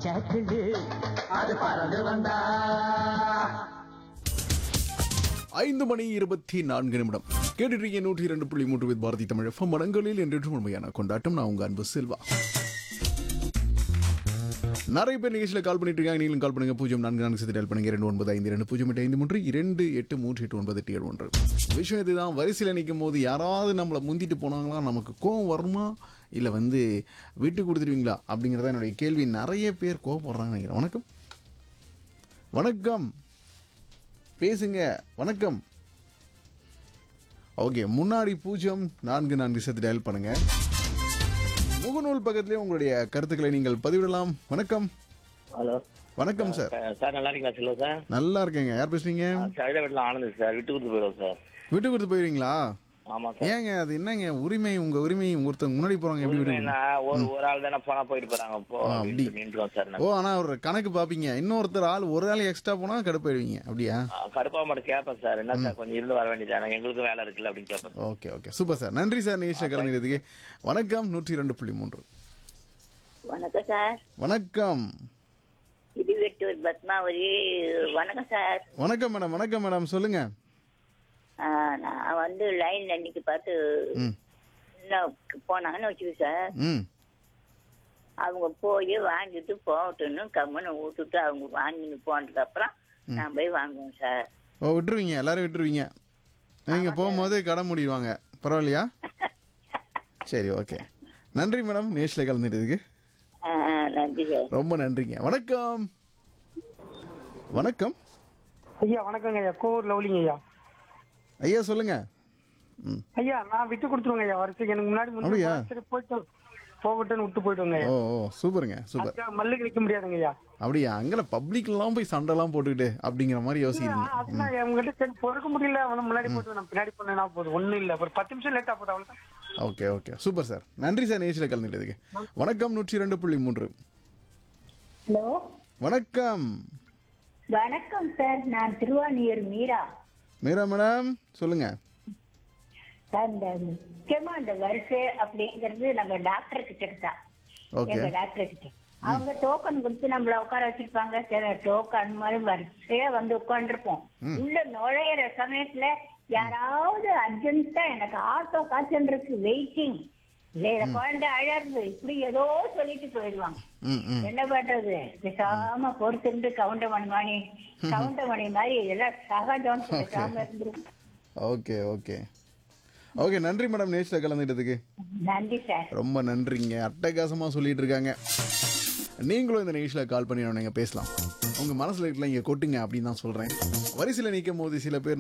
கிளி அது பறந்து வந்தா ஐந்து மணி இருபத்தி நான்கு நிமிடம் கேட்டுட்டு நூற்றி இரண்டு புள்ளி மூன்று வித் பாரதி தமிழ் எஃப்எம் மடங்களில் என்றும் உண்மையான கொண்டாட்டம் நான் உங்க அன்பு செல்வா நிறைய பேர் நிகழ்ச்சியில் கால் பண்ணிட்டு இருக்காங்க நீங்களும் கால் பண்ணுங்க பூஜ்ஜியம் நான்கு நான்கு சதி டயல் பண்ணுங்க ரெண்டு ஒன்பது ஐந்து ரெண்டு பூஜ்ஜியம் எட்டு ஐந்து மூன்று இரண்டு எட்டு மூன்று எட்டு ஒன்பது எட்டு ஏழு ஒன்று விஷயம் இதுதான் வரிசையில் நிற்கும் போது யாராவது நம்மளை முந்திட்டு போனாங்களா நமக்கு கோவம் வருமா இல்லை வந்து விட்டு கொடுத்துருவீங்களா அப்படிங்கிறத என்னுடைய கேள்வி நிறைய பேர் கோவப்படுறாங்க நினைக்கிறேன் வணக்கம் வணக்கம் பேசுங்க வணக்கம் ஓகே முன்னாடி பூஜ்ஜியம் நான்கு நான்கு சேர்த்து டயல் பண்ணுங்க முகநூல் பக்கத்திலே உங்களுடைய கருத்துக்களை நீங்கள் பதிவிடலாம் வணக்கம் ஹலோ வணக்கம் சார் சார் நல்லா இருக்கீங்களா செல்வா சார் நல்லா இருக்கேங்க யார் பேசுறீங்க சைட வீட்டில் ஆனந்த் சார் விட்டு கொடுத்து போயிடுவோம் சார் விட்டு கொடுத்து போயிருவீங்களா ஆமாம் சார் ஏங்க அது என்னங்க உரிமை உங்க உரிமை ஒருத்தங்க முன்னாடி போறாங்க எப்படி விட்டு என்ன ஒரு ஒரு ஆள் தானே போனா போயிட்டு போறாங்க போ ஆ, அப்படி. நின்றுவோம் சார் ஓ ஆனா ஒரு கணக்கு பாப்பீங்க இன்னொருத்தர் ஆள் ஒரு ஆள் எக்ஸ்ட்ரா போனா கடுப்பாயிடுவீங்க அப்படியா கடுப்பா மட்டும் கேட்பேன் சார் என்ன சார் கொஞ்சம் இருந்து வர வேண்டியது எங்களுக்கும் வேலை இருக்குல்ல அப்படின்னு கேட்பேன் ஓகே ஓகே சூப்பர் சார் நன்றி சார் நிகழ்ச்சியில் கலந்துக்கிறதுக்கு வணக்கம் நூற்றி இரண்டு புள்ளி மூன்று வணக்கம் சார் வணக்கம் இடிவெட்டூர் பத்மாவதி வணக்கம் சார் வணக்கம் மேடம் வணக்கம் மேடம் சொல்லுங்க ஆ, நான் வந்து லைன்ல இன்னைக்கு பார்த்து ம் இன்னும் போனாங்கன்னு வச்சுக்கோ சார் ம் அவங்க போய் வாங்கிட்டு போகட்டும்னு கம்முன்னு விட்டுட்டு அவங்க வாங்கிட்டு போனதுக்கு அப்புறம் நான் போய் வாங்குவேன் சார் ஓ விட்டுருவீங்க எல்லாரும் விட்டுருவீங்க நீங்கள் போகும்போது கடை மூடிடுவாங்க பரவாயில்லையா சரி ஓகே நன்றி மேடம் நேஷில் கலந்துட்டதுக்கு ஆ, ஆ, நன்றி சார் ரொம்ப நன்றிங்க வணக்கம் வணக்கம் ஐயா வணக்கங்க ஐயா கோவூர் லவ்லிங்க ஐயா ஐயா சொல்லுங்க ம் ஐயா நான் விட்டு கொடுத்துருவேங்க ஐயா வருஷத்துக்கு எனக்கு முன்னாடி முன்னாடி அப்படியா? சரி போயிட்டு போகட்டும்னு விட்டு போயிட்டுங்க ஐயா ஓ ஓ சூப்பருங்க சூப்பர் அதுக்காக மல்லுக்கு நிக்க முடியாதுங்க ஐயா அப்படியா அங்கே பப்ளிக்லாம் போய் சண்டைலாம் போட்டுக்கிட்டு அப்படிங்கிற மாதிரி யோசிக்கிறீங்க அதுதான் உங்ககிட்ட சரி பொறுக்க முடியல அவன முன்னாடி போயிட்டு நான் பின்னாடி பண்ணா போதும் ஒண்ணும் இல்ல ஒரு பத்து நிமிஷம் லேட்டா போதும் அவ்வளவுதான் ஓகே ஓகே சூப்பர் சார் நன்றி சார் நேஷில் கலந்துட்டதுக்கு வணக்கம் நூற்றி ரெண்டு புள்ளி மூன்று ஹலோ வணக்கம் வணக்கம் சார் நான் திருவாணியூர் மீரா மீரா மேடம் சொல்லுங்க சார் இந்த முக்கியமா இந்த வரிசை அப்படிங்கிறது நம்ம டாக்டர் கிட்ட தான் ஓகே எங்க டாக்டர் கிட்ட அவங்க டோக்கன் கொடுத்து நம்மள உட்கார வச்சிருப்பாங்க சரி டோக்கன் மாதிரி வரிசையா வந்து உட்காந்துருப்போம் உள்ள நுழையிற சமயத்துல யாராவது அர்ஜென்ட்டா எனக்கு ஆட்டோ காய்ச்சல் இருக்கு வெயிட்டிங் இல்ல இந்த குழந்தை அழறது இப்படி ஏதோ சொல்லிட்டு போயிடுவாங்க ம் ம் என்ன பண்றது பேசாம பொறுத்திருந்து கவுண்டமணி மணி கவுண்டமணி மாதிரி எல்லாம் சகஜம் பேசாம இருந்துரும் ஓகே ஓகே ஓகே நன்றி மேடம் நேஷில் கலந்துட்டதுக்கு நன்றி சார் ரொம்ப நன்றிங்க அட்டகாசமாக சொல்லிட்டு இருக்காங்க நீங்களும் இந்த நிகழ்ச்சியில் கால் பண்ணி நீங்கள் பேசலாம் உங்கள் மனசில் இருக்கலாம் இங்கே கொட்டுங்க அப்படின்னு தான் சொல்கிறேன் வரிசையில் நிற்கும் போது சில பேர்